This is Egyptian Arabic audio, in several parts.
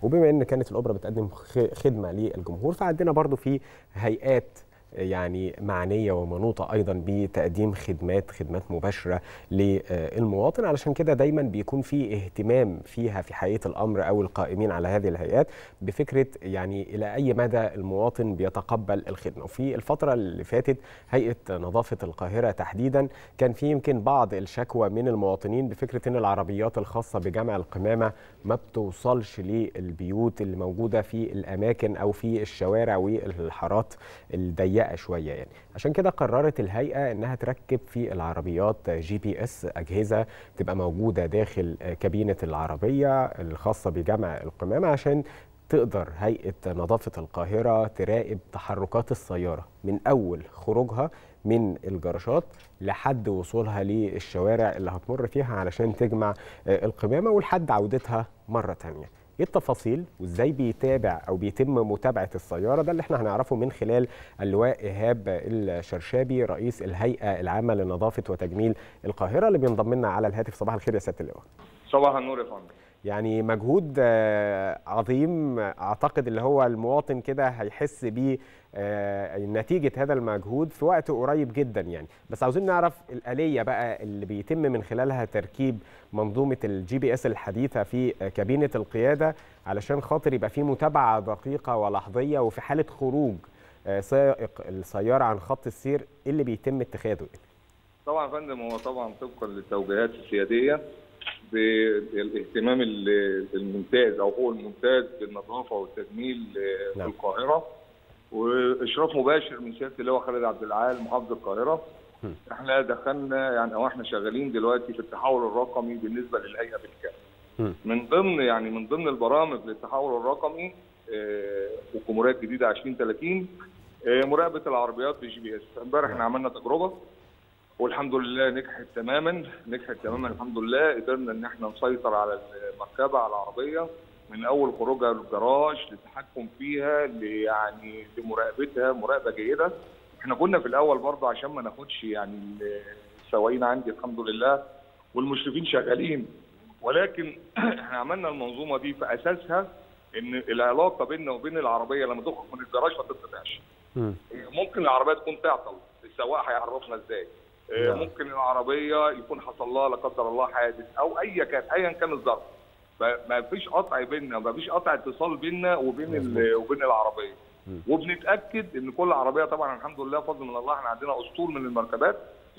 وبما ان كانت الاوبرا بتقدم خدمه للجمهور فعندنا برضو في هيئات يعني معنيه ومنوطه ايضا بتقديم خدمات خدمات مباشره للمواطن علشان كده دايما بيكون في اهتمام فيها في حقيقه الامر او القائمين على هذه الهيئات بفكره يعني الى اي مدى المواطن بيتقبل الخدمه وفي الفتره اللي فاتت هيئه نظافه القاهره تحديدا كان في يمكن بعض الشكوى من المواطنين بفكره ان العربيات الخاصه بجمع القمامه ما بتوصلش للبيوت اللي موجوده في الاماكن او في الشوارع والحارات الضيقه ضيقه شويه يعني عشان كده قررت الهيئه انها تركب في العربيات جي بي اس اجهزه تبقى موجوده داخل كابينه العربيه الخاصه بجمع القمامه عشان تقدر هيئه نظافه القاهره تراقب تحركات السياره من اول خروجها من الجراشات لحد وصولها للشوارع اللي هتمر فيها علشان تجمع القمامه ولحد عودتها مره ثانيه ايه التفاصيل وازاي بيتابع او بيتم متابعه السياره ده اللي احنا هنعرفه من خلال اللواء ايهاب الشرشابي رئيس الهيئه العامه لنظافه وتجميل القاهره اللي بينضم لنا على الهاتف صباح الخير يا سياده اللواء صباح النور يا فندم يعني مجهود عظيم اعتقد اللي هو المواطن كده هيحس بيه نتيجه هذا المجهود في وقت قريب جدا يعني بس عاوزين نعرف الاليه بقى اللي بيتم من خلالها تركيب منظومه الجي بي اس الحديثه في كابينه القياده علشان خاطر يبقى في متابعه دقيقه ولحظيه وفي حاله خروج سائق السياره عن خط السير ايه اللي بيتم اتخاذه طبعا يا فندم هو طبعا طبقا للتوجيهات السياديه بالاهتمام الممتاز او هو الممتاز بالنظافه والتجميل في نعم. القاهره واشراف مباشر من سياده اللواء خالد عبد العال محافظ القاهره م. احنا دخلنا يعني او احنا شغالين دلوقتي في التحول الرقمي بالنسبه للهيئه بالكامل من ضمن يعني من ضمن البرامج للتحول الرقمي آه والجمهوريه الجديده 2030 آه مراقبه العربيات بالجي بي اس امبارح احنا عملنا تجربه والحمد لله نجحت تماما نجحت تماما الحمد لله قدرنا ان احنا نسيطر على المركبه على العربيه من اول خروجها للجراج للتحكم فيها يعني لمراقبتها مراقبه جيده احنا كنا في الاول برضه عشان ما ناخدش يعني السواقين عندي الحمد لله والمشرفين شغالين ولكن احنا عملنا المنظومه دي في اساسها ان العلاقه بيننا وبين العربيه لما تخرج من الجراج ما تتقطعش ممكن العربيه تكون تعطل السواق هيعرفنا ازاي ممكن العربيه يكون حصل لها لا قدر الله حادث او اي كان ايا كان الظرف ما فيش قطع بيننا ما فيش قطع اتصال بيننا وبين وبين العربيه وبنتاكد ان كل عربيه طبعا الحمد لله فضل من الله احنا عندنا اسطول من المركبات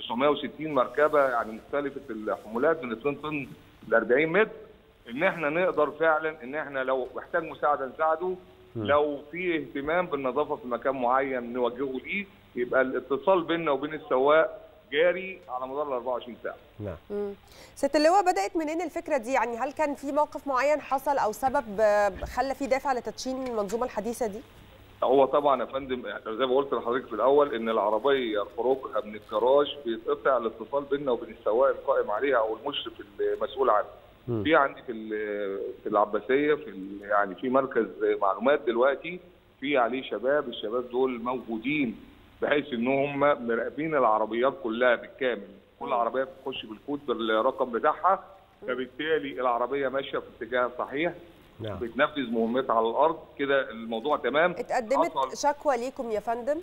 960 مركبه يعني مختلفه الحمولات من 2 طن ل 40 متر ان احنا نقدر فعلا ان احنا لو محتاج مساعده نساعده لو في اهتمام بالنظافه في مكان معين نوجهه ليه يبقى الاتصال بيننا وبين السواق جاري على مدار ال 24 ساعه. نعم. ست اللواء بدات منين الفكره دي؟ يعني هل كان في موقف معين حصل او سبب خلى في دافع لتدشين المنظومه الحديثه دي؟ هو طبعا يا فندم زي ما قلت لحضرتك في الاول ان العربيه خروجها من الجراج بيتقطع الاتصال بيننا وبين السواق القائم عليها او المشرف المسؤول عنها. في عندي في في العباسيه في يعني في مركز معلومات دلوقتي في عليه شباب الشباب دول موجودين بحيث ان هم مراقبين العربيات كلها بالكامل كل عربيه بتخش بالكود بالرقم بتاعها فبالتالي العربيه ماشيه في الاتجاه الصحيح نعم. بتنفذ مهمتها على الارض كده الموضوع تمام اتقدمت شكوى ليكم يا فندم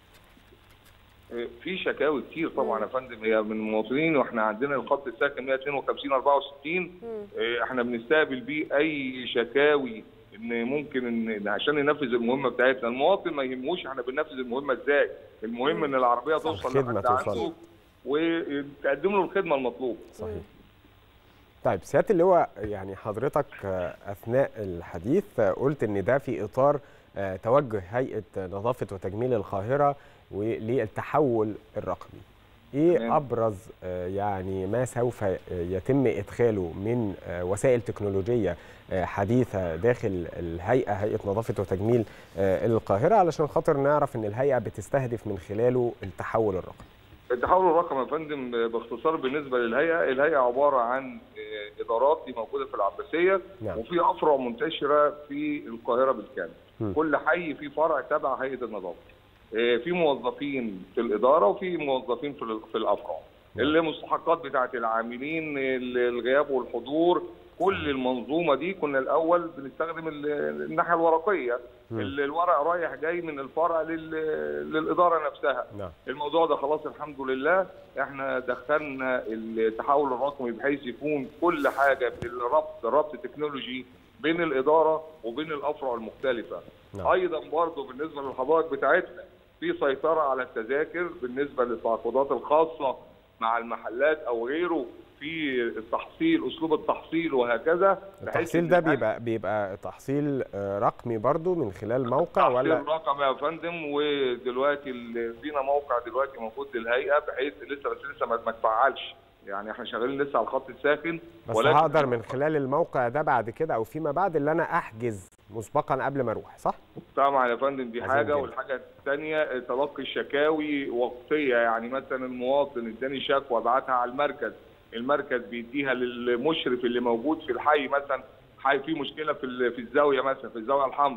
في شكاوي كتير طبعا يا فندم هي من المواطنين واحنا عندنا الخط الساكن 152 64 احنا بنستقبل بيه اي شكاوي ان ممكن ان عشان ننفذ المهمه بتاعتنا المواطن ما يهموش احنا بننفذ المهمه ازاي المهم ان العربيه توصل لحد عنده وتقدم له الخدمه المطلوبه صحيح طيب سياده اللواء يعني حضرتك اثناء الحديث قلت ان ده في اطار توجه هيئه نظافه وتجميل القاهره للتحول الرقمي ايه ابرز يعني ما سوف يتم ادخاله من وسائل تكنولوجيه حديثه داخل الهيئه هيئه نظافه وتجميل القاهره علشان خاطر نعرف ان الهيئه بتستهدف من خلاله التحول الرقمي التحول الرقمي يا فندم باختصار بالنسبه للهيئه، الهيئه عباره عن ادارات دي موجوده في العباسيه نعم. وفي افرع منتشره في القاهره بالكامل. م. كل حي فيه فرع تبع هيئه النظافه. في موظفين في الاداره وفي موظفين في في الافرع. المستحقات بتاعه العاملين الغياب والحضور كل المنظومه دي كنا الاول بنستخدم الناحيه الورقيه الورق رايح جاي من الفرع للاداره نفسها نعم. الموضوع ده خلاص الحمد لله احنا دخلنا التحول الرقمي بحيث يكون كل حاجه بالربط ربط تكنولوجي بين الاداره وبين الافرع المختلفه نعم. ايضا برضه بالنسبه للحضارات بتاعتنا في سيطره على التذاكر بالنسبه للتعاقدات الخاصه مع المحلات او غيره في التحصيل اسلوب التحصيل وهكذا التحصيل ده بيبقى بيبقى تحصيل رقمي برضو من خلال موقع ولا تحصيل رقمي يا فندم ودلوقتي فينا موقع دلوقتي موجود للهيئه بحيث لسه بس لسه ما اتفعلش يعني احنا شغالين لسه على الخط الساخن بس ولكن هقدر من خلال الموقع ده بعد كده او فيما بعد اللي انا احجز مسبقا قبل ما اروح صح؟ طبعا يا فندم دي حاجه والحاجه الثانيه تلقي الشكاوي وقتيه يعني مثلا المواطن اداني شكوى بعتها على المركز المركز بيديها للمشرف اللي موجود في الحي مثلا حي في مشكله في في الزاويه مثلا في الزاويه الحمراء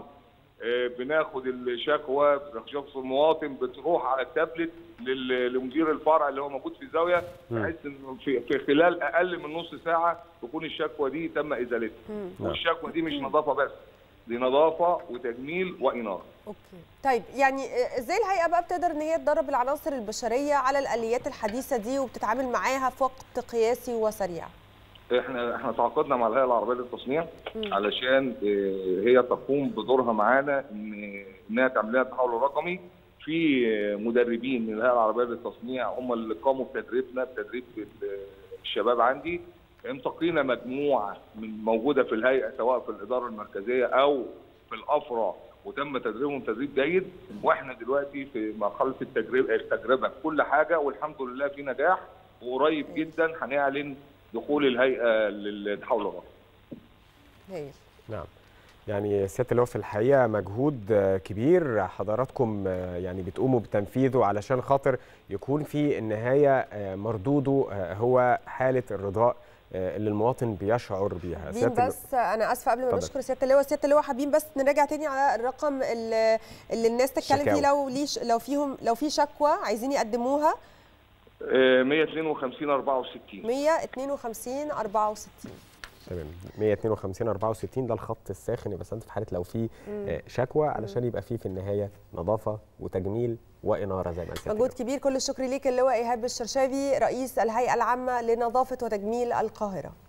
بناخد الشكوى شخص المواطن بتروح على التابلت لمدير الفرع اللي هو موجود في الزاويه بحيث انه في, في خلال اقل من نص ساعه تكون الشكوى دي تم ازالتها والشكوى دي مش نظافه بس دي نظافه وتجميل واناره اوكي طيب يعني ازاي الهيئه بقى بتقدر ان هي تدرب العناصر البشريه على الاليات الحديثه دي وبتتعامل معاها في وقت قياسي وسريع احنا احنا تعاقدنا مع الهيئه العربيه للتصنيع م. علشان هي تقوم بدورها معانا ان انها تعمل لنا التحول الرقمي في مدربين من الهيئه العربيه للتصنيع هم اللي قاموا بتدريبنا بتدريب الشباب عندي انتقينا مجموعه من موجوده في الهيئه سواء في الاداره المركزيه او في الافرع وتم تدريبهم تدريب جيد واحنا دلوقتي في مرحله التجربه التجربه كل حاجه والحمد لله في نجاح وقريب جدا هنعلن دخول الهيئه للتحول الرقمي. نعم. يعني سياده اللواء في الحقيقه مجهود كبير حضراتكم يعني بتقوموا بتنفيذه علشان خاطر يكون في النهايه مردوده هو حاله الرضاء اللي المواطن بيشعر بيها حبيب بس انا اسفه قبل ما نشكر سياده اللواء سياده اللواء حابين بس نراجع تاني على الرقم اللي, اللي الناس تتكلم فيه لو ليش لو فيهم لو في شكوى عايزين يقدموها 152 64 152 64 تمام 152 64 ده الخط الساخن يبقى في حاله لو في شكوى علشان يبقى فيه في النهايه نظافه وتجميل واناره زي ما قلت مجهود كبير كل الشكر ليك اللواء ايهاب الشرشاوي رئيس الهيئه العامه لنظافه وتجميل القاهره